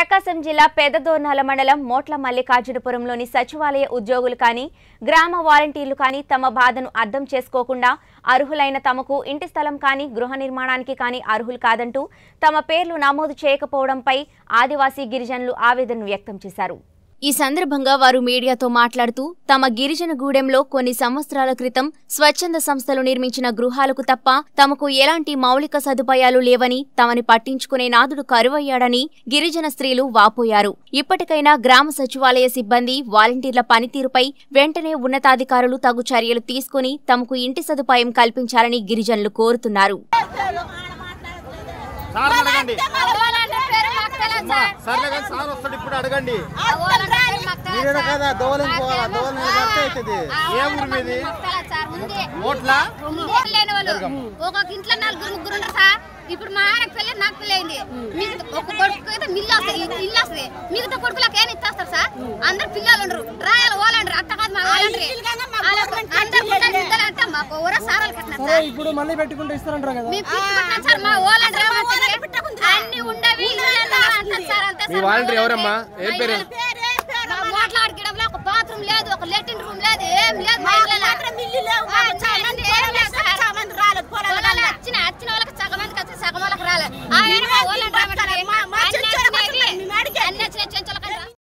ప్రకాశం జిల్లా పెదదోర్నాల మండలం మోట్ల మల్లికార్జునపురంలోని సచివాలయ ఉద్యోగులు కానీ గ్రామ వాలంటీర్లు కానీ తమ బాధను అర్థం చేసుకోకుండా అర్హులైన తమకు ఇంటి స్థలం కానీ గృహ నిర్మాణానికి కానీ అర్హులు కాదంటూ తమ పేర్లు నమోదు చేయకపోవడంపై ఆదివాసీ గిరిజనులు ఆవేదన వ్యక్తం చేశారు ఈ సందర్భంగా వారు మీడియాతో మాట్లాడుతూ తమ గిరిజన గూడెంలో కొన్ని సంవత్సరాల క్రితం స్వచ్ఛంద సంస్థలు నిర్మించిన గృహాలకు తప్ప తమకు ఎలాంటి మౌలిక సదుపాయాలు లేవని తమని పట్టించుకునే నాదుడు కరువయ్యాడని గిరిజన స్త్రీలు వాపోయారు ఇప్పటికైనా గ్రామ సచివాలయ సిబ్బంది వాలంటీర్ల పనితీరుపై వెంటనే ఉన్నతాధికారులు తగు చర్యలు తీసుకుని తమకు ఇంటి సదుపాయం కల్పించాలని గిరిజనులు కోరుతున్నారు సార్ అడగండి ఓలంటే పేరు మాకు తెలియదు అమ్మా, సార్. సర్లే కానీ సార్ వస్తాడు ఇప్పుడు అడగండి ఆ ఓలంటే పేరు మాకు తెలియదు మీరే సార్. కదా దోవలం పోవాలా మాకేమో దోవలం పడితే అవుతుంది ఆ ఏ ఓలంటే ఊరు మీది? మాకు తెలియదు సార్. ముందే ఓట్లా ముందే లేని వాళ్ళు ఒక్కొక్క ఇంట్లో నలుగురు ముగ్గురు ఉంటారు సార్ ఇప్పుడు మా ఆయన పెళ్ళి నాకు పెళ్ళి అయింది మిగతా ఒక కొడుకు అయితే మిల్లు వస్తుంది ఇల్లు వస్తుంది మిగతా కొడుకులకు ఏం ఇస్తారు సార్ అందరు పిల్లలు ఉండరు రాయాలి ఓలండ్రు అట్ట కాదు మా వాళ్ళండ్రి అందరు పిల్లలు ఇద్దరు అంటే మాకు ఊర సారాలు కట్టినారు సార్ ఇప్పుడు మళ్ళీ పెట్టుకుంటే ఇస్తారంటారు కదా మీ పిచ్చి పట్టినారు సార్ మా ఓలండ్రి అన్ని ఉండవి ఇల్లు అంటారు సార్ అంతే మీ సార్ వాలంటీర్ ఎవరమ్మా ఏం పేరు మా మాట్లాడడంలో ఒక బాత్రూమ్ లేదు ఒక లెట్రిన్ రూమ్ లేదు ఏం లేదు మా ఇళ్ళలో. ఆ, చాలా మంది ఏం లేదు